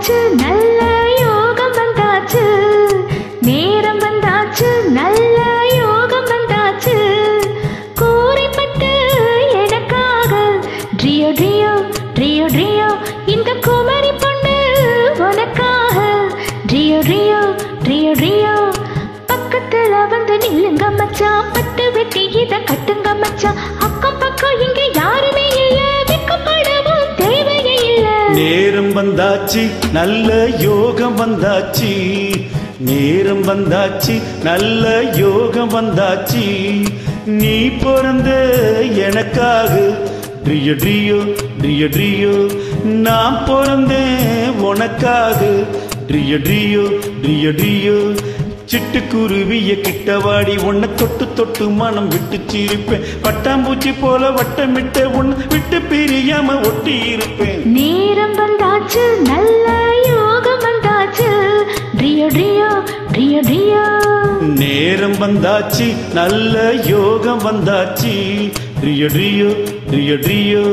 வந்தாச்சு நல்ல யோகம் வந்தாச்சு நேரம் வந்தாச்சு நல்ல யோகம் வந்தாச்சு கூரைப்பட்டு எனக்காக ட்ரியோ ட்ரியோ ட்ரியோ ட்ரியோ இந்த குமரி பொண்ணு உனக்காக ட்ரியோ ட்ரியோ ட்ரியோ ட்ரியோ பக்கத்துல வந்து நில்லுங்க மச்சான் பட்டு வெட்டி இத கட்டுங்க மச்சான் அக்கம் பக்கம் இங்க யாருமே இல்ல வெக்கப்படவும் தேவையே இல்ல நேரம் வந்தாச்சு நல்ல யோகம் வந்தாச்சு நேரம் வந்தாச்சு நல்ல யோகம் வந்தாச்சு நீ பிறந்த எனக்காக ட்ரியோ ட்ரியோ ட்ரியோ ட்ரியோ நான் பிறந்தேன் உனக்காக ட்ரியோ ட்ரியோ ட்ரியோ ட்ரியோ சிட்டுக்குருவிய கிட்டவாடி உன்னை தொட்டு தொட்டு மனம் விட்டு சிரிப்பேன் பட்டாம்பூச்சி போல வட்டமிட்ட உன்னை விட்டு பிரியாம ஒட்டி இருப்பேன் நேரம் வந்தாச்சு நல்ல யோகம் வந்தாச்சு ட்ரியோ ட்ரியோ ட்ரியோ ட்ரியோ நேரம் வந்தாச்சு நல்ல யோகம் வந்தாச்சு ட்ரியோ ட்ரியோ ட்ரியோ ட்ரியோ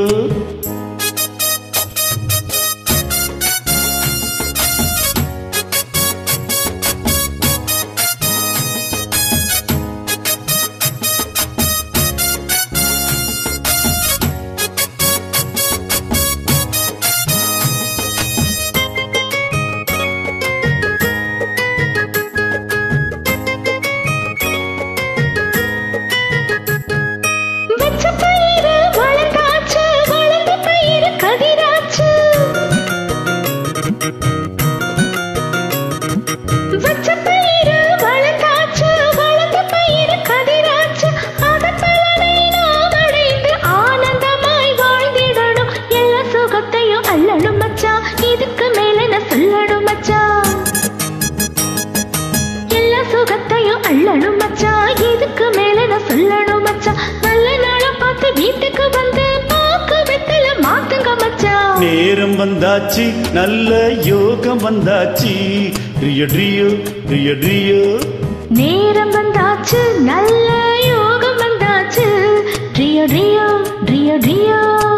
வச்ச பயிறு வளர்ந்தாச்சு வளர்ந்த பயிறு கதிராச்சு வச்ச பயிறு வளர்ந்தாச்சு வளர்ந்த பயிறு கதிராச்சு அதன் பலனை நாம் அடைந்து ஆனந்தமாய் வாழ்ந்திடணும் எல்லா சுகத்தையும் அள்ளணும் மச்சான் இதுக்கு மேல நான் சொல்லணும் மச்சான் எல்லா சுகத்தையும் அள்ளணும் மச்சான் இதுக்கு மேல நான் சொல்லணும் மச்சான் நல்ல நாளா பார்த்து வீட்டுக்கு வந்து பாக்கு வெத்தல மாத்துங்க மச்சான் நேரம் வந்தாச்சு நல்ல யோகம் வந்தாச்சு ட்ரியோ ட்ரியோ ட்ரியோ ட்ரியோ நேரம் வந்தாச்சு நல்ல யோகம் வந்தாச்சு ட்ரியோ ட்ரியோ ட்ரியோ ட்ரியோ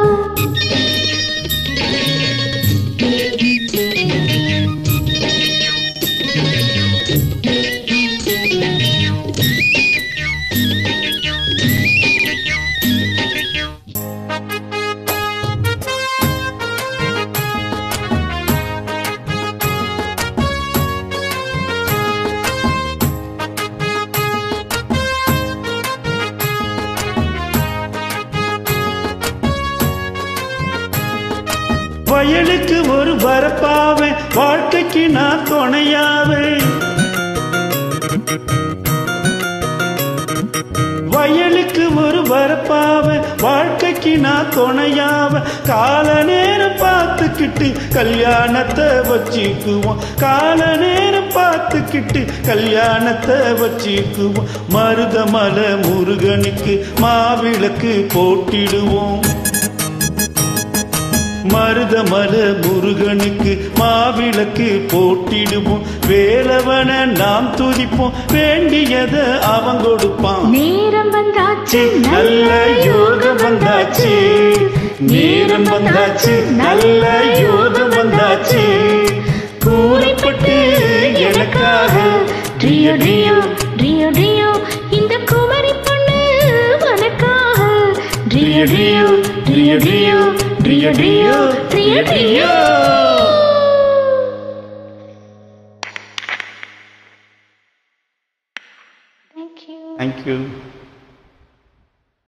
வயலுக்கு ஒரு வரப்பாவே வாழ்க்கைக்கு நான் துணையாவே வயலுக்கு ஒரு வரப்பாவே வாழ்க்கைக்கு நான் துணையாவ கால நேரம் பார்த்துக்கிட்டு கல்யாணத்தை வச்சுக்குவோம் கால நேரம் பார்த்துக்கிட்டு கல்யாணத்தை வச்சுக்குவோம் மருதமலை முருகனுக்கு மாவிளக்கு போட்டிடுவோம் மருதமல முருகனுக்கு மாவிளக்கு போட்டிடுவோம் வேலவன நாம் துதிப்போம் வேண்டியத அவன் கொடுப்பான் நேரம் வந்தாச்சு நல்ல யோகம் வந்தாச்சு நேரம் வந்தாச்சு நல்ல யோகம் வந்தாச்சு கூரைப்பட்டு எனக்காக ட்ரியோ ட்ரியோ ட்ரியோ ட்ரியோ இந்த குமரி பொண்ணு உனக்காக ட்ரியோ ட்ரியோ ட்ரியோ ட்ரியோ ட்ரியோ ட்ரியோ ட்ரியோ ட்ரியோ Thank you. தேங்க்யூ